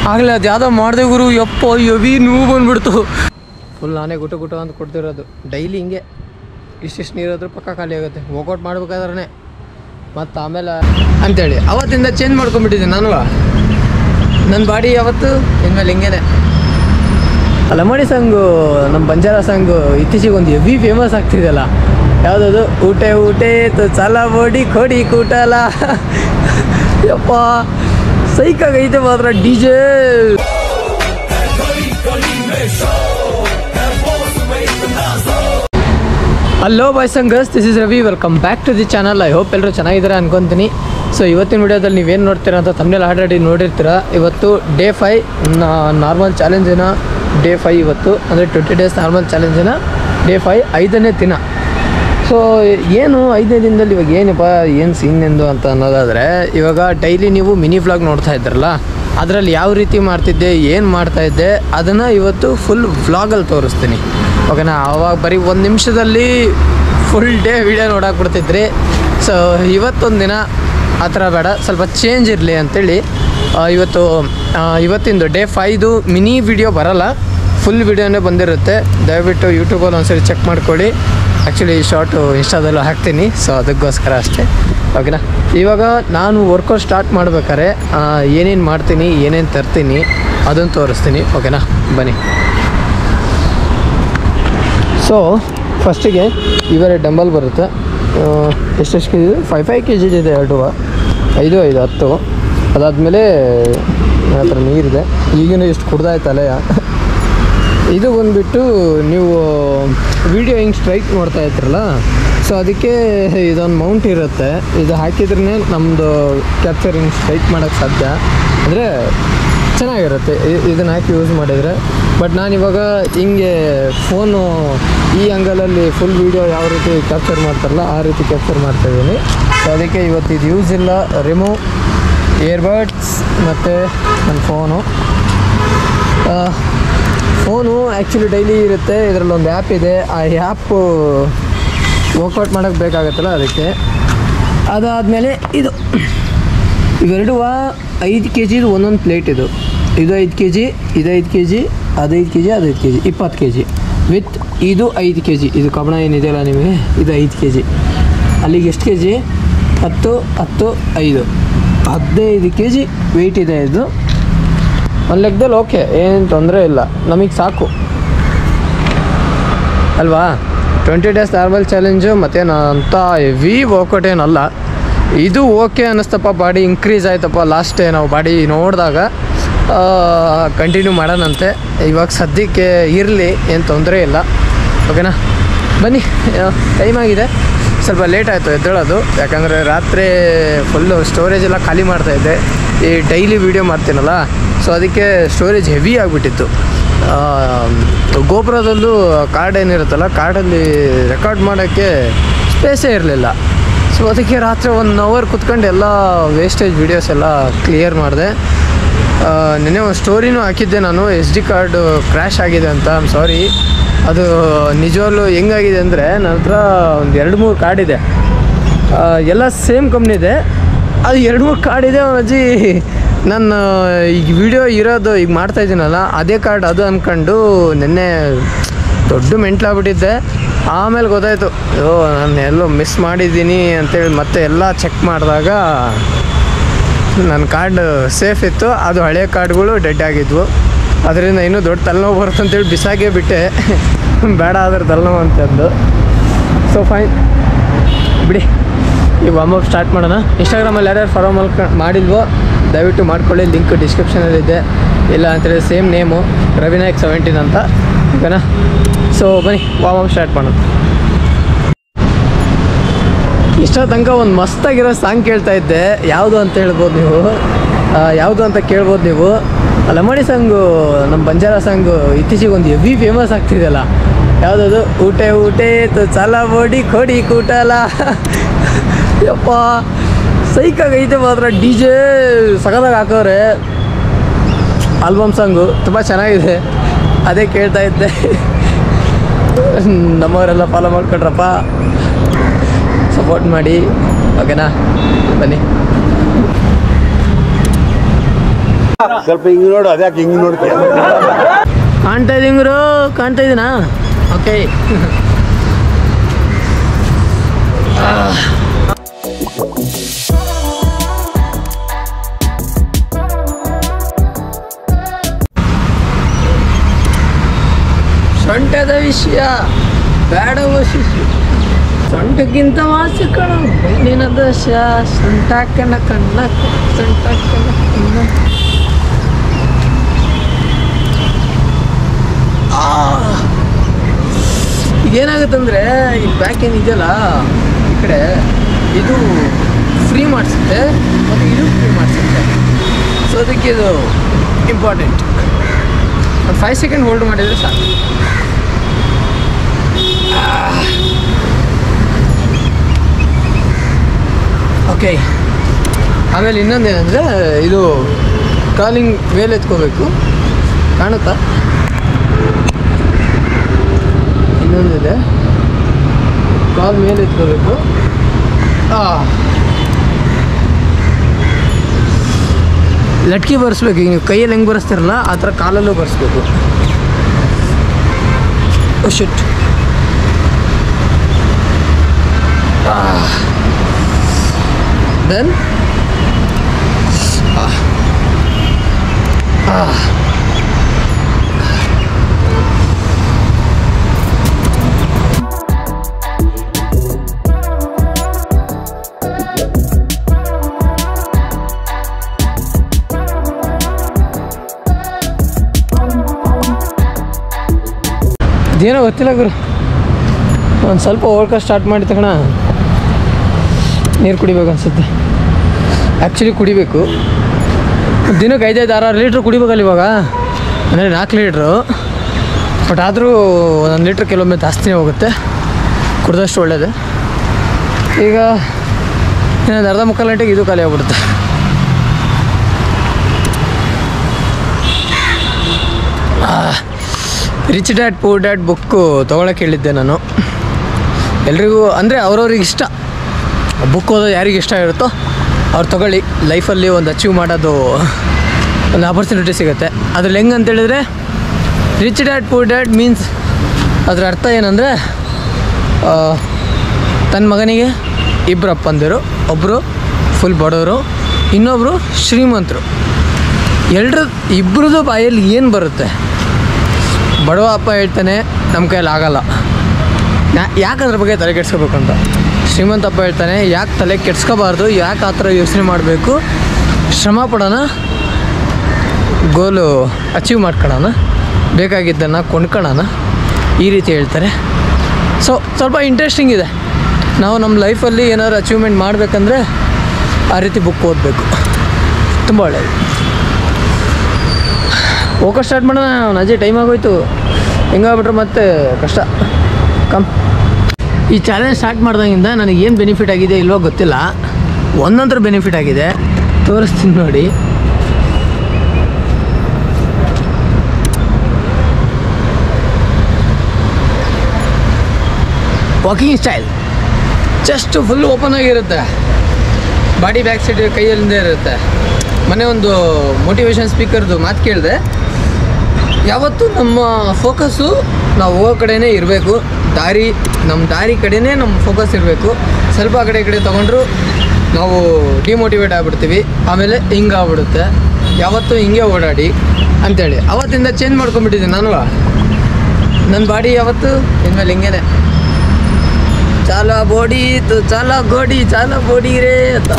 ಆಗಲೇ ಅದು ಯಾವುದೋ ಮಾಡಿದೆ ಗುರು ಯಪ್ಪ ಎವಿ ನೋವು ಬಂದ್ಬಿಡ್ತು ಫುಲ್ ನಾನೇ ಗುಟ ಗುಟ ಅಂತ ಕೊಡ್ತಿರೋದು ಡೈಲಿ ಹಿಂಗೆ ಇಷ್ಟಿಷ್ಟು ನೀರಾದ್ರೂ ಪಕ್ಕ ಖಾಲಿ ಆಗುತ್ತೆ ವರ್ಕೌಟ್ ಮಾಡ್ಬೇಕಾದ್ರೆ ಮತ್ತು ಆಮೇಲೆ ಅಂತೇಳಿ ಅವತ್ತಿಂದ ಚೇಂಜ್ ಮಾಡ್ಕೊಂಡ್ಬಿಟ್ಟಿದ್ದೆ ನಾನು ನನ್ನ ಬಾಡಿ ಯಾವತ್ತು ಇನ್ಮೇಲೆ ಹಿಂಗೇನೆ ಲಮಣಿ ಸಾಂಗು ನಮ್ಮ ಬಂಜಾರ ಸಾಂಗು ಇತ್ತೀಚೆಗೆ ಒಂದು ಹೆವಿ ಫೇಮಸ್ ಆಗ್ತಿದೆಯಲ್ಲ ಯಾವುದದು ಊಟೆ ಊಟೆ ತು ಚಾಲ ಬೋಡಿ ಕೊಡಿ ಕೂಟಲ ಯಪ್ಪ ಸೈಕಾಗೈತೆ ಮಾತ್ರ D J hello boys and girls this is Ravi welcome back to the channel I hope ಎಲ್ಲರೂ ಚೆನ್ನಾಗಿದ್ದಾರೆ ಅನ್ಕೊತೀನಿ ಸೊ ಇವತ್ತಿನ ವಿಡಿಯೋದಲ್ಲಿ ನೀವೇನು ನೋಡ್ತೀರಾ ಅಂತ ತಮ್ಮನೆಲ್ಲ ಆಲ್ರೆಡಿ ನೋಡಿರ್ತೀರ ಇವತ್ತು ಡೇ ಫೈ ನಾರ್ಮಲ್ ಚಾಲೆಂಜಿನ ಡೇ ಫೈ ಇವತ್ತು ಅಂದರೆ ಟ್ವೆಂಟಿ ಡೇಸ್ ನಾರ್ಮಲ್ ಚಾಲೆಂಜಿನ ಡೇ ಫೈ ಐದನೇ ದಿನ ಸೊ ಏನು ಐದನೇ ದಿನದಲ್ಲಿ ಇವಾಗ ಏನಪ್ಪ ಏನು ಸೀನ್ ಎಂದು ಅಂತ ಅನ್ನೋದಾದರೆ ಇವಾಗ ಡೈಲಿ ನೀವು ಮಿನಿ ವ್ಲಾಗ್ ನೋಡ್ತಾ ಇದ್ರಲ್ಲ ಅದರಲ್ಲಿ ಯಾವ ರೀತಿ ಮಾಡ್ತಿದ್ದೆ ಏನು ಮಾಡ್ತಾ ಇದ್ದೆ ಅದನ್ನು ಇವತ್ತು ಫುಲ್ ವ್ಲಾಗಲ್ಲಿ ತೋರಿಸ್ತೀನಿ ಓಕೆನಾ ಅವಾಗ ಬರೀ ಒಂದು ನಿಮಿಷದಲ್ಲಿ ಫುಲ್ ಡೇ ವಿಡಿಯೋ ನೋಡಕ್ಕೆ ಬಿಡ್ತಿದ್ರಿ ಸೊ ಇವತ್ತೊಂದು ದಿನ ಆ ಥರ ಬೇಡ ಸ್ವಲ್ಪ ಚೇಂಜ್ ಇರಲಿ ಅಂತೇಳಿ ಆ, ಇವತ್ತು ಆ, ಇವತ್ತಿಂದು ಡೇ ಫೈದು ಮಿನಿ ವಿಡಿಯೋ ಬರಲ್ಲ ಫುಲ್ ವಿಡಿಯೋನೇ ಬಂದಿರುತ್ತೆ ದಯವಿಟ್ಟು ಯೂಟ್ಯೂಬಲ್ಲಿ ಒಂದ್ಸರಿ ಚೆಕ್ ಮಾಡ್ಕೊಳ್ಳಿ ಆ್ಯಕ್ಚುಲಿ ಶಾರ್ಟು ಇನ್ಸ್ಟಾದಲ್ಲೂ ಹಾಕ್ತೀನಿ ಸೊ ಅದಕ್ಕೋಸ್ಕರ ಅಷ್ಟೇ ಓಕೆನಾ ಇವಾಗ ನಾನು ವರ್ಕೌಟ್ ಸ್ಟಾರ್ಟ್ ಮಾಡ್ಬೇಕಾದ್ರೆ ಏನೇನು ಮಾಡ್ತೀನಿ ಏನೇನು ತರ್ತೀನಿ ಅದನ್ನು ತೋರಿಸ್ತೀನಿ ಓಕೆನಾ ಬನ್ನಿ ಸೊ ಫಸ್ಟಿಗೆ ಇವರೇ ಡಂಬಲ್ ಬರುತ್ತೆ ಎಷ್ಟೆಷ್ಟು K G five five K ಜಿದು ಇದೆ ಎರಡು ಐದು ಐದು ಹತ್ತು ಅದಾದಮೇಲೆ ಆ ಥರ ನೀರಿದೆ ಈಗಿನೂ ಇಷ್ಟು ಕುಡ್ದಾಯ್ತಲ್ಲ ಇದು ಬಂದುಬಿಟ್ಟು ನೀವು ವಿಡಿಯೋ ಹಿಂಗೆ ಸ್ಟ್ರೈಕ್ ನೋಡ್ತಾ ಇರ್ತೀರಲ್ಲ ಸೊ ಅದಕ್ಕೆ ಇದೊಂದು ಮೌಂಟ್ ಇರುತ್ತೆ ಇದು ಹಾಕಿದ್ರೇ ನಮ್ಮದು ಕ್ಯಾಪ್ಚರ್ ಹಿಂಗೆ ಸ್ಟ್ರೈಕ್ ಮಾಡೋಕ್ಕೆ ಸಾಧ್ಯ ಅಂದರೆ ಚೆನ್ನಾಗಿರುತ್ತೆ ಇದನ್ನು ಹಾಕಿ ಯೂಸ್ ಮಾಡಿದರೆ ಬಟ್ ನಾನಿವಾಗ ಹಿಂಗೆ ಫೋನು ಈ ಅಂಗಲಲ್ಲಿ ಫುಲ್ ವೀಡಿಯೋ ಯಾವ ರೀತಿ ಕ್ಯಾಪ್ಚರ್ ಮಾಡ್ತಾರಲ್ಲ ಆ ರೀತಿ ಕ್ಯಾಪ್ಚರ್ ಮಾಡ್ತಾಯಿದ್ದೀನಿ ಸೊ ಅದಕ್ಕೆ ಇವತ್ತು ಇದು ಯೂಸ್ ಇಲ್ಲ ರಿಮೂವ್ ಇಯರ್ಬಡ್ಸ್ ಮತ್ತು ನನ್ನ ಫೋನು ಫೋನು ಆ್ಯಕ್ಚುಲಿ ಡೈಲಿ ಇರುತ್ತೆ ಇದರಲ್ಲಿ ಒಂದು ಆ್ಯಪ್ ಇದೆ ಆ ಆ್ಯಪು ವರ್ಕೌಟ್ ಮಾಡೋಕ್ಕೆ ಬೇಕಾಗತ್ತಲ್ಲ ಅದಕ್ಕೆ ಅದಾದಮೇಲೆ ಇದು ಇವೆರಡು ಐದು ಕೆ ಜಿದು ಒಂದೊಂದು ಪ್ಲೇಟ್ ಇದು ಇದು ಐದು ಕೆ ಜಿ ಇದು ಐದು ಕೆ ಜಿ ಅದೈದು ಕೆ ಜಿ ಅದೈದು ಕೆ ಜಿ ಇಪ್ಪತ್ತು ಕೆ ಜಿ ವಿತ್ ಇದು ಐದು ಕೆ ಜಿ ಇದು ಕಬ್ಬಣ ಏನಿದೆಯಲ್ಲ ನಿಮಗೆ ಇದು ಐದು ಕೆ ಜಿ ಅಲ್ಲಿಗೆ ಎಷ್ಟು ಕೆ ಜಿ ಹತ್ತು ಹತ್ತು ಐದು ಹದಿನೈದು ಕೆ ಜಿ ವೆಯ್ಟ್ ಇದೆ ಇದು ಒಂದು ಲೆಕ್ಕದಲ್ಲಿ ಓಕೆ ಏನು ತೊಂದರೆ ಇಲ್ಲ ನಮಗೆ ಸಾಕು ಅಲ್ವಾ ಟ್ವೆಂಟಿ ಡೇಸ್ ನಾರ್ಮಲ್ ಚಾಲೆಂಜು ಮತ್ತೇನು ಅಂತ ಹೆವಿ ವರ್ಕೌಟ್ ಏನಲ್ಲ ಇದು ಓಕೆ ಅನ್ನಿಸ್ತಪ್ಪ ಬಾಡಿ ಇನ್ಕ್ರೀಸ್ ಆಯ್ತಪ್ಪ ಲಾಸ್ಟ್ ಡೇ ನಾವು ಬಾಡಿ ನೋಡಿದಾಗ ಕಂಟಿನ್ಯೂ ಮಾಡೋಣಂತೆ ಇವಾಗ ಸದ್ಯಕ್ಕೆ ಇರಲಿ ಏನು ತೊಂದರೆ ಇಲ್ಲ ಓಕೆನಾ ಬನ್ನಿ ಟೈಮ್ ಆಗಿದೆ ಸ್ವಲ್ಪ ಲೇಟ್ ಆಯಿತು ಎದ್ದೇಳೋದು ಯಾಕಂದರೆ ರಾತ್ರಿ ಫುಲ್ಲು ಸ್ಟೋರೇಜ್ ಎಲ್ಲ ಖಾಲಿ ಮಾಡ್ತಾಯಿದ್ದೆ ಈ ಡೈಲಿ ವೀಡಿಯೋ ಮಾಡ್ತೀನಲ್ಲ ಸೊ ಅದಕ್ಕೆ ಸ್ಟೋರೇಜ್ ಹೆವಿ ಆಗಿಬಿಟ್ಟಿತ್ತು ಗೋಪುರದಲ್ಲೂ ಕಾರ್ಡ್ ಏನಿರುತ್ತಲ್ಲ ಕಾರ್ಡಲ್ಲಿ ರೆಕಾರ್ಡ್ ಮಾಡೋಕ್ಕೆ ಸ್ಪೇಸೇ ಇರಲಿಲ್ಲ ಸೊ ಅದಕ್ಕೆ ರಾತ್ರಿ ಒನ್ ಅವರ್ ಕುತ್ಕೊಂಡು ಎಲ್ಲ ವೇಸ್ಟೇಜ್ ವೀಡಿಯೋಸ್ ಎಲ್ಲ ಕ್ಲಿಯರ್ ಮಾಡಿದೆ ನಿನ್ನೆ ಒಂದು ಸ್ಟೋರಿನೂ ಹಾಕಿದ್ದೆ ನಾನು ಎಸ್ ಡಿ ಕಾರ್ಡು ಕ್ರ್ಯಾಶ್ ಆಗಿದೆ ಅಂತ ಐಮ್ ಸಾರಿ ಅದು ನಿಜವಾಗ್ಲೂ ಹೆಂಗಾಗಿದೆ ಅಂದರೆ ನನ್ನ ಹತ್ರ ಒಂದು ಎರಡು ಮೂರು ಕಾರ್ಡ್ ಇದೆ ಆ, ಎಲ್ಲ ಸೇಮ್ ಕಂಪ್ನಿದೆ ಅದು ಎರಡು ಮೂರು ಕಾರ್ಡ್ ಇದೆ ಅಜ್ಜಿ ನನ್ನ ಈಗ ವಿಡಿಯೋ ಇರೋದು ಈಗ ಮಾಡ್ತಾ ಇದ್ದೀನಲ್ಲ ಅದೇ ಕಾರ್ಡ್ ಅದು ಅಂದ್ಕೊಂಡು ನಿನ್ನೆ ದೊಡ್ಡ ಮೆಂಟ್ಲಾಗ್ಬಿಟ್ಟಿದ್ದೆ ಆಮೇಲೆ ಗೊತ್ತಾಯಿತು ಓ ನಾನು ಎಲ್ಲೋ ಮಿಸ್ ಮಾಡಿದ್ದೀನಿ ಅಂತೇಳಿ ಮತ್ತೆ ಎಲ್ಲ ಚೆಕ್ ಮಾಡಿದಾಗ ನನ್ನ ಕಾರ್ಡ್ ಸೇಫ್ ಇತ್ತು ಅದು ಹಳೆ ಕಾರ್ಡ್ಗಳು ಡೆಡ್ ಆಗಿದ್ವು ಅದರಿಂದ ಇನ್ನೂ ದೊಡ್ಡ ತಲೆನೋವು ಬರುತ್ತೆ ಅಂತೇಳಿ ಬಿಸಾಕೇ ಬಿಟ್ಟೆ ಬೇಡ ಆದ್ರೆ ತಲೆನೋವು ಅಂತಂದು ಸೊ ಫೈನ್ ಬಿಡಿ ಈ ವಾರ್ಮ್ ಅಪ್ ಸ್ಟಾರ್ಟ್ ಮಾಡೋಣ ಇನ್ಸ್ಟಾಗ್ರಾಮಲ್ಲಿ ಯಾರ್ಯಾರು ಫಾಲೋ ಮಾಡ್ಕ ಮಾಡಿಲ್ವೋ ದಯವಿಟ್ಟು ಮಾಡ್ಕೊಳ್ಳಿ ಲಿಂಕ್ ಡಿಸ್ಕ್ರಿಪ್ಷನಲ್ಲಿದೆ ಇಲ್ಲ ಅಂತೇಳಿ ಸೇಮ್ ನೇಮು ರವಿನಾಯಕ್ ಸೆವೆಂಟೀನ್ ಅಂತ ಓಕೆನಾ ಸೊ ಬನ್ನಿ ವಾರ್ಮ್ ಅಪ್ ಸ್ಟಾರ್ಟ್ ಮಾಡೋಣ ಇಷ್ಟ ತನಕ ಒಂದು ಮಸ್ತಾಗಿರೋ ಸಾಂಗ್ ಕೇಳ್ತಾ ಇದ್ದೆ ಯಾವುದು ಅಂತ ಹೇಳ್ಬೋದು ನೀವು ಆ, ಯಾವುದು ಅಂತ ಕೇಳ್ಬೋದು ನೀವು ಲಮಣಿ ಸಾಂಗು ನಮ್ಮ ಬಂಜಾರ ಸಾಂಗು ಇತ್ತೀಚೆಗೆ ಒಂದು ಹೆವಿ ಫೇಮಸ್ ಆಗ್ತಿದೆಯಲ್ಲ ಯಾವುದದು ಊಟೆ ಊಟೆ ತು ಚಾಲ ಬೋಡಿ ಕೊಡಿ ಕೂಟಲ ಯಪ್ಪ ಸೈಕಾಗೈತೆ ಮಾತ್ರ ಡಿ ಜೆ ಸಖತ್ತಾಗಿ ಹಾಕೋರೆ ಆಲ್ಬಮ್ ಸಾಂಗು ತುಂಬ ಚೆನ್ನಾಗಿದೆ ಅದೇ ಕೇಳ್ತಾ ಇದ್ದೆ ನಮ್ಮವರೆಲ್ಲ ಫಾಲೋ ಮಾಡ್ಕೊಂಡ್ರಪ್ಪ ಸಪೋರ್ಟ್ ಮಾಡಿ ಓಕೆನಾ ಬನ್ನಿ ಸ್ವಲ್ಪ ಹಿಂಗ್ ನೋಡು ಅದ್ಯಾಕೆ ಹಿಂಗ್ ನೋಡ್ತೀಯ ಕಾಣ್ತಾ ಇದೀನಿ ಗುರು ಕಾಣ್ತಾ ಇದೀನಾ ಓಕೆ ಸೊಂಟದ ವಿಷಯ ಬೇಡವ ಶಿಶು ಸೊಂಟಕ್ಕಿಂತ ವಾಸಿ ಕಣ ಬೆನ್ನಿನ ದೋಷ ಸೊಂಟಾಕನ ಕಣ್ಣ ಸೊಂಟಾಕನ ಕಣ್ಣ ಏನಾಗುತ್ತಂದ್ರೆ ಈ ಬ್ಯಾಕ್ ಏನು ಇದೆಯಲ್ಲ ಈ ಕಡೆ ಇದು ಫ್ರೀ ಮಾಡಿಸುತ್ತೆ ಮತ್ತು ಇದು ಫ್ರೀ ಮಾಡಿಸುತ್ತೆ ಸೊ ಅದಕ್ಕೆ ಇದು ಇಂಪಾರ್ಟೆಂಟ್ ಒಂದು ಫೈವ್ ಸೆಕೆಂಡ್ ಹೋಲ್ಡ್ ಮಾಡಿದರೆ ಸಾಕು ಓಕೆ ಆಮೇಲೆ ಇನ್ನೊಂದೇನೆಂದರೆ ಇದು ಕಾಲಿಂಗ್ ಮೇಲೆ ಎತ್ಕೋಬೇಕು ಕಾಣುತ್ತಾ ಇನ್ನೊಂದಿದೆ ಕಾಲ್ ಮೇಲೆ ಎತ್ಕೋಬೇಕು ಆ. ಲಟ್ಕಿ ಬರ್ಸ್ಬೇಕು ಈಗ ನೀವು ಕೈಯಲ್ಲಿ ಹೆಂಗೆ ಬರ್ಸ್ತಿರಲ್ಲ ಆ ಥರ ಕಾಲಲ್ಲೂ ಬರ್ಸ್ಬೇಕು ಶಿಟ್ ದೆನ್ ಇದೇನೋ ಗೊತ್ತಿಲ್ಲ ಗುರು ಒಂದು ಸ್ವಲ್ಪ ಓಡ್ಕ ಸ್ಟಾರ್ಟ್ ಮಾಡಿ ತಗೋಣ ನೀರು ಕುಡಿಬೇಕು ಅನ್ಸುತ್ತೆ ಆ್ಯಕ್ಚುಲಿ ಕುಡಿಬೇಕು ದಿನಕ್ಕೆ ಐದೈದು ಆರಾರು ಲೀಟ್ರ್ ಕುಡಿಬೇಕಲ್ಲ ಇವಾಗ ಅಂದರೆ ನಾಲ್ಕು ಲೀಟ್ರು ಬಟ್ ಆದರೂ ಒಂದೊಂದು ಲೀಟ್ರ್ ಕೆಲವೊಮ್ಮೆ ಜಾಸ್ತಿನೇ ಹೋಗುತ್ತೆ ಕುಡಿದಷ್ಟು ಒಳ್ಳೇದು ಈಗ ಇನ್ನೊಂದು ಅರ್ಧ ಮುಕ್ಕಾಲು ಗಂಟೆಗೆ ಇದು ಖಾಲಿ ಆಗ್ಬಿಡುತ್ತೆ rich dad poor dad book ತೊಗೊಳಕ್ಕೆ ಹೇಳಿದ್ದೆ ನಾನು ಎಲ್ರಿಗೂ ಅಂದರೆ ಅವ್ರವ್ರಿಗೆ ಇಷ್ಟ ಬುಕ್ ಓದೋದು ಯಾರಿಗೆ ಇಷ್ಟ ಇರುತ್ತೋ ಅವ್ರು ತೊಗೊಳ್ಳಿ ಲೈಫಲ್ಲಿ ಒಂದು ಅಚೀವ್ ಮಾಡೋದು ಒಂದು ಆಪರ್ಚುನಿಟಿ ಸಿಗುತ್ತೆ ಅದ್ರಲ್ಲಿ ಹೆಂಗೆ ಅಂತೇಳಿದರೆ rich dad poor dad means ಅದರ ಅರ್ಥ ಏನಂದರೆ ತನ್ನ ಮಗನಿಗೆ ಇಬ್ಬರು ಅಪ್ಪಂದಿರು ಒಬ್ಬರು ಫುಲ್ ಬಡವರು ಇನ್ನೊಬ್ಬರು ಶ್ರೀಮಂತರು ಎಲ್ಲರ ಇಬ್ಬರದು ಬಾಯಲ್ಲಿ ಏನು ಬರುತ್ತೆ ಬಡವ ಅಪ್ಪ ಹೇಳ್ತಾನೆ ನಮ್ಮ ಕೈಯಲ್ಲಿ ಆಗಲ್ಲ ಯಾ- ಯಾಕೆ ಅದ್ರ ಬಗ್ಗೆ ತಲೆ ಕೆಡ್ಸ್ಕೋಬೇಕು ಅಂತ ಶ್ರೀಮಂತ ಅಪ್ಪ ಹೇಳ್ತಾನೆ ಯಾಕೆ ತಲೆ ಕೆಡ್ಸ್ಕೋಬಾರ್ದು ಯಾಕೆ ಆ ಥರ ಯೋಚನೆ ಮಾಡಬೇಕು ಶ್ರಮ ಪಡೋಣ ಗೋಲು ಅಚೀವ್ ಮಾಡ್ಕೊಳ್ಳೋಣ ಬೇಕಾಗಿದ್ದನ್ನು ಕೊಂಡ್ಕೊಳ್ಳೋಣ ಈ ರೀತಿ ಹೇಳ್ತಾರೆ ಸೊ ಸ್ವಲ್ಪ ಇಂಟ್ರೆಸ್ಟಿಂಗ್ ಇದೆ ನಾವು ನಮ್ಮ ಲೈಫಲ್ಲಿ ಏನಾದ್ರು ಅಚೀವ್ಮೆಂಟ್ ಮಾಡಬೇಕಂದ್ರೆ ಆ ರೀತಿ ಬುಕ್ ಓದಬೇಕು ತುಂಬ ಒಳ್ಳೆಯದು ಹೋಗೋ ಸ್ಟಾರ್ಟ್ ಮಾಡೋಣ ನಜೆ ಟೈಮ್ ಆಗೋಯ್ತು ಹೆಂಗಾಗ್ಬಿಟ್ರೆ ಮತ್ತೆ ಕಷ್ಟ ಕಮ್ ಈ ಚಾಲೆಂಜ್ ಸ್ಟಾರ್ಟ್ ಮಾಡ್ದಾಗಿಂದ ನನಗೆ ಏನು ಬೆನಿಫಿಟ್ ಆಗಿದೆ ಇಲ್ವೋ ಗೊತ್ತಿಲ್ಲ ಒಂದಂತರ ಬೆನಿಫಿಟ್ ಆಗಿದೆ ತೋರಿಸ್ತೀನಿ ನೋಡಿ walking style just full open ಆಗಿರುತ್ತೆ ಬಾಡಿ ಬ್ಯಾಕ್ ಸೈಡ್ ಕೈಯಲ್ಲಿಂದ ಇರುತ್ತೆ ಮೊನ್ನೆ ಒಂದು ಮೋಟಿವೇಶನ್ ಸ್ಪೀಕರ್ದು ಮಾತು ಕೇಳಿದೆ ಯಾವತ್ತೂ ನಮ್ಮ ಫೋಕಸ್ಸು ನಾವು ಹೋಗೋ ಕಡೆನೇ ಇರಬೇಕು ದಾರಿ ನಮ್ಮ ದಾರಿ ಕಡೆನೇ ನಮ್ಮ ಫೋಕಸ್ ಇರಬೇಕು ಸ್ವಲ್ಪ ಆ ಕಡೆ ಈ ಕಡೆ ತೊಗೊಂಡ್ರು ನಾವು ಡಿಮೋಟಿವೇಟ್ ಆಗಿಬಿಡ್ತೀವಿ ಆಮೇಲೆ ಹಿಂಗೆ ಆಗ್ಬಿಡುತ್ತೆ ಯಾವತ್ತೂ ಹಿಂಗೆ ಓಡಾಡಿ ಅಂತೇಳಿ ಅವತ್ತಿಂದ ಚೇಂಜ್ ಮಾಡ್ಕೊಂಬಿಟ್ಟಿದ್ದೀನಿ ನಾನು ನನ್ನ ಬಾಡಿ ಯಾವತ್ತು ಇನ್ಮೇಲೆ ಹಿಂಗೇನೆ ಚಾಲ ಬೋಡಿ ತು ಚಾಲ ಗೋಡಿ ಚಾಲ ಬೋಡಿ ರೇ ಅಂತ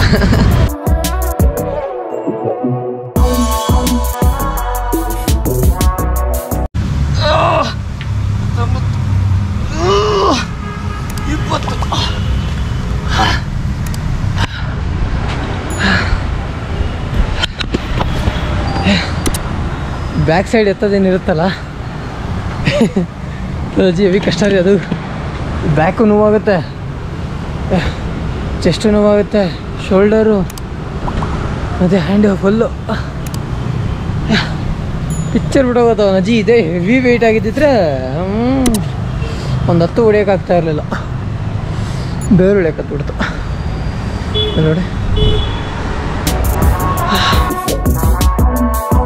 ಇಪ್ಪತ್ತು ಬ್ಯಾಕ್ ಸೈಡ್ ಎತ್ತದೇನಿರುತ್ತಲ್ಲ ಅಜ್ಜಿ ಹೆವಿ ಕಷ್ಟ ರೀ ಅದು ಬ್ಯಾಕು ನೋವಾಗುತ್ತೆ ಚೆಸ್ಟು ನೋವಾಗುತ್ತೆ ಶೋಲ್ಡರು ಮತ್ತು ಹ್ಯಾಂಡ್ ಫುಲ್ಲು ಪಿಕ್ಚರ್ ಬಿಡೋಗತ್ತವ ಅಜ್ಜಿ ಇದೇ ಹೆವಿ ವೆಯ್ಟ್ ಆಗಿದ್ದಿದ್ರೆ ಒಂದು ಹತ್ತು ಹೊಡಿಯೋಕ್ಕಾಗ್ತಾ ಇರಲಿಲ್ಲ ಬೇರೆ ಹೊಡಿಯೋಕತ್ಬಿಡ್ತು ನೋಡಿ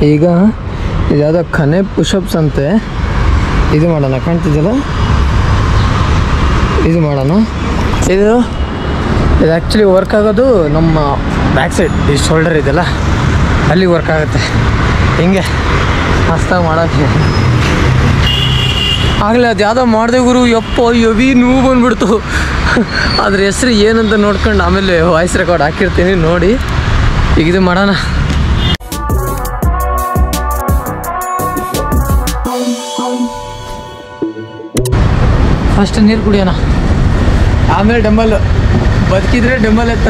ಈಗ ಇದ್ಯಾವುದೋ ಖನೆ ಪುಷಪ್ಸ್ ಅಂತೆ ಇದು ಮಾಡೋಣ ಕಾಣ್ತಿದ್ದಲ್ಲ ಇದು ಮಾಡೋಣ ಇದು ಇದು ಆ್ಯಕ್ಚುಲಿ ವರ್ಕ್ ಆಗೋದು ನಮ್ಮ ಬ್ಯಾಕ್ ಸೈಡ್ ಈ ಶೋಲ್ಡರ್ ಇದೆಯಲ್ಲ ಅಲ್ಲಿ ವರ್ಕ್ ಆಗುತ್ತೆ ಹಿಂಗೆ ಮಸ್ತಾಗಿ ಮಾಡೋಕ್ಕೆ ಆಗಲೇ ಅದು ಯಾವುದೋ ಮಾಡಿದೆ ಗುರು ಯಪ್ಪ ಯವಿ ನೋವು ಬಂದ್ಬಿಡ್ತು ಅದ್ರ ಹೆಸ್ರು ಏನಂತ ನೋಡ್ಕೊಂಡು ಆಮೇಲೆ ವಾಯ್ಸ್ ರೆಕಾರ್ಡ್ ಹಾಕಿರ್ತೀನಿ ನೋಡಿ ಈಗ ಇದು ಮಾಡೋಣ ಫಸ್ಟ್ ನೀರು ಕುಡಿಯೋಣ ಆಮೇಲೆ ಡಂಬಲ್ ಬದುಕಿದ್ರೆ ಡಂಬಲ್ ಎತ್ತ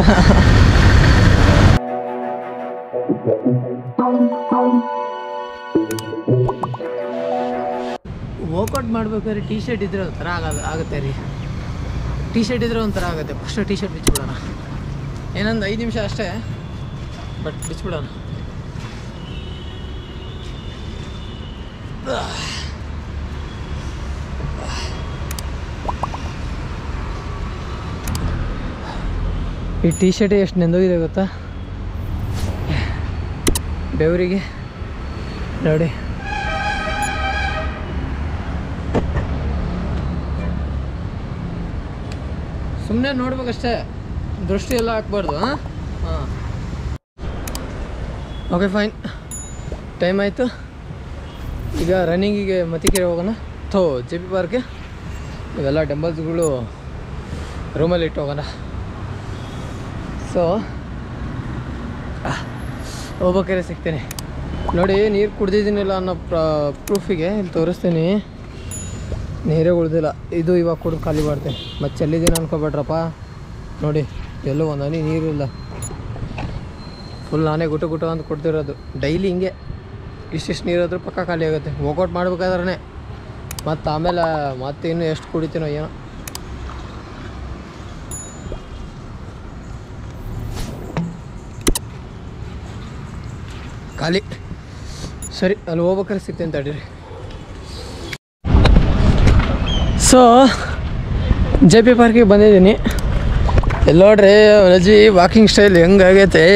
ವರ್ಕೌಟ್ ಮಾಡ್ಬೇಕಾದ್ರೆ ಟೀ ಶರ್ಟ್ ಇದ್ರೆ ಒಂಥರ ಆಗಲ್ಲ ಆಗುತ್ತೆ ರೀ ಟೀ ಶರ್ಟ್ ಇದ್ರೆ ಒಂಥರ ಆಗುತ್ತೆ ಫಸ್ಟ್ ಟೀ ಶರ್ಟ್ ಬಿಚ್ಬಿಡೋಣ ಏನೊಂದು ಐದು ನಿಮಿಷ ಅಷ್ಟೇ ಬಟ್ ಬಿಚ್ಬಿಡೋಣ ಈ ಟೀ ಶರ್ಟ್ ಎಷ್ಟು ನೆಂದೋಗಿದೆ ಗೊತ್ತಾ ಬೆವರಿಗೆ ನೋಡಿ ಸುಮ್ಮನೆ ನೋಡ್ಬೇಕಷ್ಟೇ ದೃಷ್ಟಿ ಎಲ್ಲ ಹಾಕ್ಬಾರ್ದು ಹಾಂ ಹಾಂ ಓಕೆ ಫೈನ್ ಟೈಮ್ ಆಯಿತು ಈಗ ರನ್ನಿಂಗಿಗೆ ಮತಿಕೆರೆ ಹೋಗೋಣ ಥೋ ಜೆ ಪಿ ಪಾರ್ಕ್ಗೆ ಇವೆಲ್ಲ ಡಂಬಲ್ಸ್ಗಳು ರೂಮಲ್ಲಿ ಇಟ್ಟು ಹೋಗೋಣ ಸೊ ಹೋಗ್ಬೇಕಾರೆ ಸಿಗ್ತೀನಿ ನೋಡಿ ನೀರು ಕುಡ್ದಿದ್ದೀನಿಲ್ಲ ಅನ್ನೋ ಪ್ರೂಫಿಗೆ ಇಲ್ಲಿ ತೋರಿಸ್ತೀನಿ ನೀರೇ ಉಳ್ದಿಲ್ಲ ಇದು ಇವಾಗ ಕುಡಿದು ಖಾಲಿ ಮಾಡ್ತೀನಿ ಮತ್ತು ಚೆಲ್ಲಿದ್ದೀನಿ ಅನ್ಕೋಬೇಡ್ರಪ್ಪ ನೋಡಿ ಎಲ್ಲೂ ಒಂದು ಹನಿ ನೀರಿಲ್ಲ ಫುಲ್ ನಾನೇ ಗುಟು ಗುಟು ಅಂತ ಕೊಡ್ತಿರೋದು ಡೈಲಿ ಹಿಂಗೆ ಇಷ್ಟಿಷ್ಟು ನೀರಾದ್ರೂ ಪಕ್ಕ ಖಾಲಿ ಆಗುತ್ತೆ ವರ್ಕೌಟ್ ಮಾಡ್ಬೇಕಾದ್ರೆ ಮತ್ತು ಆಮೇಲೆ ಮತ್ತೆ ಇನ್ನೂ ಎಷ್ಟು ಕುಡಿತೀನೋ ಏನೋ ಖಾಲಿ ಸರಿ ಅಲ್ಲಿ ಹೋಗ್ಬೇಕಾದ್ರೆ ಸಿಗ್ತೇನೆ ತಡೀರಿ ಸೊ ಜೆ ಪಿ ಪಾರ್ಕಿಗೆ ಬಂದಿದ್ದೀನಿ ಇಲ್ಲಿ ನೋಡ್ರಿ ರಜಿ ವಾಕಿಂಗ್ ಸ್ಟೈಲ್ ಹೆಂಗಾಗೈತೆ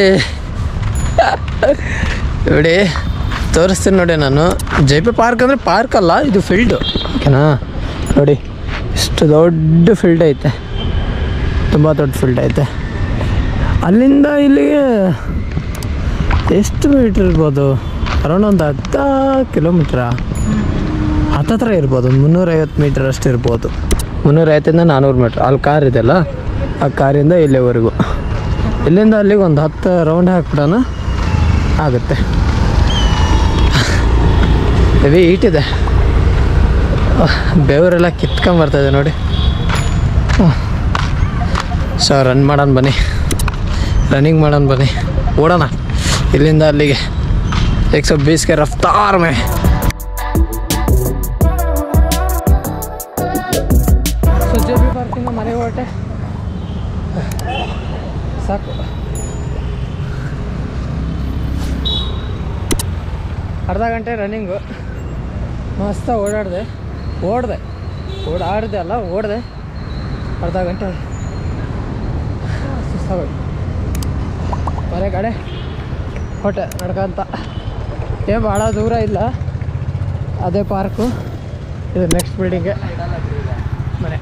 ನೋಡಿ ತೋರಿಸ್ತೀನಿ ನೋಡಿ ನಾನು ಜೆ ಪಿ ಪಾರ್ಕ್ ಅಂದರೆ ಪಾರ್ಕ್ ಅಲ್ಲ ಇದು ಫೀಲ್ಡು ಓಕೆನಾ ನೋಡಿ ಇಷ್ಟು ದೊಡ್ಡ ಫೀಲ್ಡ್ ಐತೆ ತುಂಬ ದೊಡ್ಡ ಫೀಲ್ಡ್ ಐತೆ ಅಲ್ಲಿಂದ ಇಲ್ಲಿಗೆ ಎಷ್ಟು ಮೀಟ್ರ್ ಇರ್ಬೋದು ಅರೌಂಡ್ ಒಂದು ಹತ್ತ ಕಿಲೋಮೀಟ್ರಾ ಹತ್ತತ್ರ ಇರ್ಬೋದು ಒಂದು ಮುನ್ನೂರೈವತ್ತು ಮೀಟರ್ ಅಷ್ಟು ಇರ್ಬೋದು ಮುನ್ನೂರೈವತ್ತಿಂದ ನಾನ್ನೂರು ಮೀಟ್ರ್ ಅಲ್ಲಿ ಕಾರ್ ಇದೆಯಲ್ಲ ಆ ಕಾರಿಂದ ಇಲ್ಲಿವರೆಗೂ ಇಲ್ಲಿಂದ ಅಲ್ಲಿಗೆ ಒಂದು ಹತ್ತು ರೌಂಡ್ ಹಾಕ್ಬಿಡೋಣ ಆಗುತ್ತೆ ಹೆವಿ ಈಟಿದೆ ಬೆವರೆಲ್ಲ ಕಿತ್ಕೊಂಬರ್ತದೆ ನೋಡಿ ಸೊ ರನ್ ಮಾಡೋಣ ಬನ್ನಿ ರನ್ನಿಂಗ್ ಮಾಡೋಣ ಬನ್ನಿ ಓಡೋಣ ಇಲ್ಲಿಂದ ಅಲ್ಲಿಗೆ एक सौ बीस के रफ्तार में ಸೊ ಬಿ ಪಾರ್ಕಿಂದ ಮನೆ ಹೊರಟೆ ಸಾಕು ಅರ್ಧ ಗಂಟೆ ರನ್ನಿಂಗು ಮಸ್ತ ಓಡಾಡಿದೆ ಓಡಿದೆ ಓಡಾಡಿದೆ ಅಲ್ಲ ಓಡಿದೆ ಅರ್ಧ ಗಂಟೆ ಸುಸ್ತಾಗೋಯ್ತು ಮನೆ ಕಡೆ ಹೊಟ್ಟೆ ನಡ್ಕಂತ ಏನು ಭಾಳ ದೂರ ಇಲ್ಲ ಅದೇ ಪಾರ್ಕು ಇದು ನೆಕ್ಸ್ಟ್ ಬಿಲ್ಡಿಂಗೆ ಮನೆ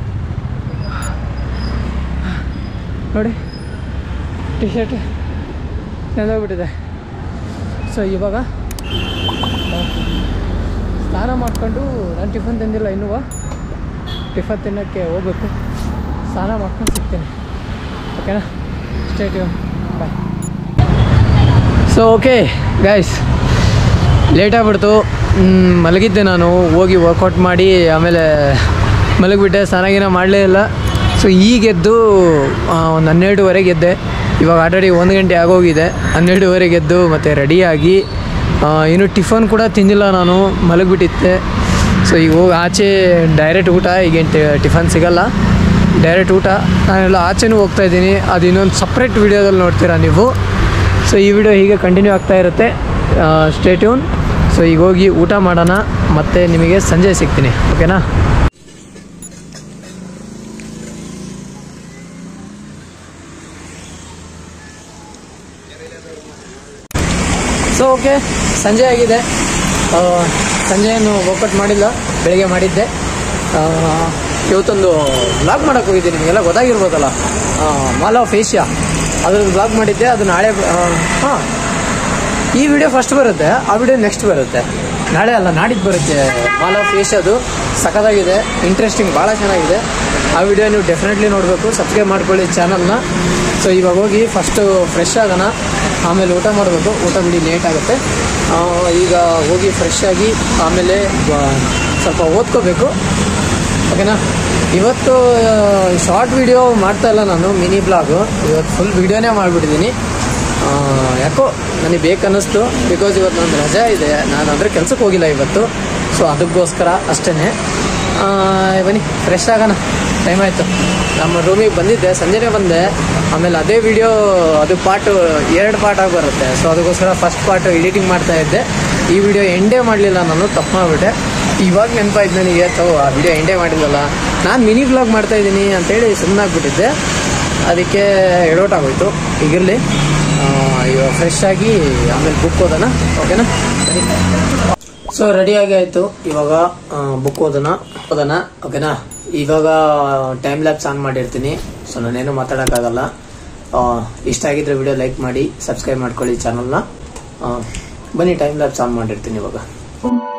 ನೋಡಿ ಟಿ ಶರ್ಟ್ ನೆಂದೋಗ್ಬಿಟ್ಟಿದೆ ಸೊ ಇವಾಗ ಆ, ಸ್ನಾನ ಮಾಡಿಕೊಂಡು ನಾನು ಟಿಫನ್ ತಿಂದಿಲ್ಲ ಇನ್ನೂ ಟಿಫನ್ ತಿನ್ನೋಕ್ಕೆ ಹೋಗ್ಬೇಕು ಸ್ನಾನ ಮಾಡ್ಕೊಂಡು ಸಿಗ್ತೀನಿ ಓಕೆನಾ ಸ್ಟೇಟ್ bye so okay guys late ಆಗ್ಬಿಡ್ತು ಮ್, ಮಲಗಿದ್ದೆ ನಾನು ಹೋಗಿ ವರ್ಕೌಟ್ ಮಾಡಿ ಆಮೇಲೆ ಮಲಗಿಬಿಟ್ಟೆ ಸ್ನಾನಾಗಿನ ಮಾಡಲೇ ಇಲ್ಲ ಸೊ ಈಗ ಎದ್ದು ಆ, ಒಂದು ಹನ್ನೆರಡುವರೆಗೆ ಎದ್ದೆ ಇವಾಗ ಆಲ್ರೆಡಿ ಒಂದು ಗಂಟೆ ಆಗೋಗಿದೆ ಹನ್ನೆರಡುವರೆಗೆ ಎದ್ದು ಮತ್ತು ರೆಡಿಯಾಗಿ ಇನ್ನು ಟಿಫನ್ ಕೂಡ ತಿಂದಿಲ್ಲ ನಾನು ಮಲಗಿಬಿಟ್ಟಿದ್ದೆ ಸೊ ಈಗ ಹೋಗಿ ಆಚೆ ಡೈರೆಕ್ಟ್ ಊಟ ಈಗೇನು ಟಿಫನ್ ಸಿಗಲ್ಲ ಡೈರೆಕ್ಟ್ ಊಟ ನಾನೆಲ್ಲ ಆಚೆನೂ ಹೋಗ್ತಾ ಇದ್ದೀನಿ ಅದು ಇನ್ನೊಂದು ಸಪ್ರೇಟ್ ವೀಡಿಯೋದಲ್ಲಿ ನೋಡ್ತೀರಾ ನೀವು ಸೊ ಈ ವಿಡಿಯೋ ಹೀಗೆ ಕಂಟಿನ್ಯೂ ಆಗ್ತಾ ಇರುತ್ತೆ ಸ್ಟೇಟ್ಯೂನ್ ಸೊ ಈಗ ಹೋಗಿ ಊಟ ಮಾಡೋಣ ಮತ್ತು ನಿಮಗೆ ಸಂಜೆ ಸಿಗ್ತೀನಿ ಓಕೆನಾ ಸೊ ಓಕೆ ಸಂಜೆ ಆಗಿದೆ ಆ, ಸಂಜೆಯನ್ನು ವರ್ಕೌಟ್ ಮಾಡಿಲ್ಲ ಬೆಳಿಗ್ಗೆ ಮಾಡಿದ್ದೆ ಆ, ಇವತ್ತೊಂದು ಬ್ಲಾಗ್ ಮಾಡಕ್ಕೆ ಹೋಗಿದ್ದೆ ನಿಮಗೆಲ್ಲ ಗೊತ್ತಾಗಿರ್ಬೋದಲ್ಲ ಮಾಲ್ ಆಫ್ ಏಷ್ಯಾ ಅದ್ರದ್ದು ಬ್ಲಾಗ್ ಮಾಡಿದ್ದೆ ಅದು ನಾಳೆ ಹಾಂ ಈ ವಿಡಿಯೋ ಫಸ್ಟ್ ಬರುತ್ತೆ ಆ ವಿಡಿಯೋ ನೆಕ್ಸ್ಟ್ ಬರುತ್ತೆ ನಾಳೆ ಅಲ್ಲ ನಾಡಿದ್ದು ಬರುತ್ತೆ ಮಾಲ್ ಆಫ್ ಏಷ್ಯಾದು ಸಖತ್ತಾಗಿದೆ ಇಂಟ್ರೆಸ್ಟಿಂಗ್ ಭಾಳ ಚೆನ್ನಾಗಿದೆ ಆ ವಿಡಿಯೋ ನೀವು ಡೆಫಿನೆಟ್ಲಿ ನೋಡಬೇಕು ಸಬ್ಸ್ಕ್ರೈಬ್ ಮಾಡ್ಕೊಳ್ಳಿ ಚಾನಲ್ನ ಸೊ ಇವಾಗ ಹೋಗಿ ಫಸ್ಟು ಫ್ರೆಶ್ ಆಗೋಣ ಆಮೇಲೆ ಊಟ ಮಾಡಬೇಕು ಊಟ ಬಿಡಿ ಲೇಟ್ ಆಗುತ್ತೆ ಆ, ಈಗ ಹೋಗಿ ಫ್ರೆಶ್ ಆಗಿ ಆಮೇಲೆ ಬ- ಸ್ವಲ್ಪ ಓದ್ಕೋಬೇಕು ಓಕೆನಾ ಇವತ್ತು ಶಾರ್ಟ್ ವಿಡಿಯೋ ಮಾಡ್ತಾ ಇಲ್ಲ ನಾನು ಮಿನಿ ಬ್ಲಾಗು ಇವತ್ತು ಫುಲ್ ವಿಡಿಯೋನೇ ಮಾಡಿಬಿಟ್ಟಿದ್ದೀನಿ ಯಾಕೋ ನನಗೆ ಬೇಕನ್ನಿಸ್ತು ಬಿಕಾಸ್ ಇವತ್ತು ನನ್ನ ರಜೆ ಇದೆ ನಾನು ಅಂದರೆ ಕೆಲ್ಸಕ್ಕೆ ಹೋಗಿಲ್ಲ ಇವತ್ತು ಸೊ ಅದಕ್ಕೋಸ್ಕರ ಅಷ್ಟೇ ಬನ್ನಿ ಫ್ರೆಶ್ ಆಗೋಣ ಟೈಮ್ ಆಯಿತು ನಮ್ಮ ರೂಮಿಗೆ ಬಂದಿದ್ದೆ ಸಂಜೆನೇ ಬಂದೆ ಆಮೇಲೆ ಅದೇ ವಿಡಿಯೋ ಅದು ಪಾರ್ಟು ಎರಡು ಪಾರ್ಟ್ ಆಗಿ ಬರುತ್ತೆ ಸೊ ಅದಕ್ಕೋಸ್ಕರ ಫಸ್ಟ್ ಪಾರ್ಟ್ ಎಡಿಟಿಂಗ್ ಮಾಡ್ತಾ ಇದ್ದೆ ಈ ವಿಡಿಯೋ ಎಂಡೇ ಮಾಡಲಿಲ್ಲ ನಾನು ತಪ್ಪು ಮಾಡಿಬಿಟ್ಟೆ ಇವಾಗ ನೆನಪಾಯ್ತು ನನಗೆ ತೋ ಆ ವಿಡಿಯೋ ಎಂಡೇ ಮಾಡಿಲ್ಲಲ್ಲ ನಾನು ಮಿನಿ ಬ್ಲಾಗ್ ಮಾಡ್ತಾ ಇದ್ದೀನಿ ಅಂತೇಳಿ ಸುಮ್ಮನಾಗ್ಬಿಟ್ಟಿದ್ದೆ ಅದಕ್ಕೆ ಎಡೋಟ್ ಆಗೋಯ್ತು ಈಗಿರಲಿ ಇವಾಗ ಫ್ರೆಶ್ ಆಗಿ ಆಮೇಲೆ ಬುಕ್ ಓದೋಣ ಓಕೆನಾ ಸರಿ ಸೊ ರೆಡಿಯಾಗಿ ಆಯಿತು ಇವಾಗ ಬುಕ್ ಓದೋಣ ಓದೋಣ ಓಕೆನಾ ಇವಾಗ ಟೈಮ್ ಲ್ಯಾಬ್ಸ್ ಆನ್ ಮಾಡಿರ್ತೀನಿ ಸೊ ನಾನೇನು ಮಾತಾಡೋಕ್ಕಾಗಲ್ಲ ಆ, ಇಷ್ಟ ಆಗಿದ್ರೆ ವಿಡಿಯೋ ಲೈಕ್ ಮಾಡಿ ಸಬ್ಸ್ಕ್ರೈಬ್ ಮಾಡ್ಕೊಳ್ಳಿ ಚಾನಲ್ನ ಬನ್ನಿ ಟೈಮ್ ಲ್ಯಾಬ್ಸ್ ಆನ್ ಮಾಡಿರ್ತೀನಿ ಇವಾಗ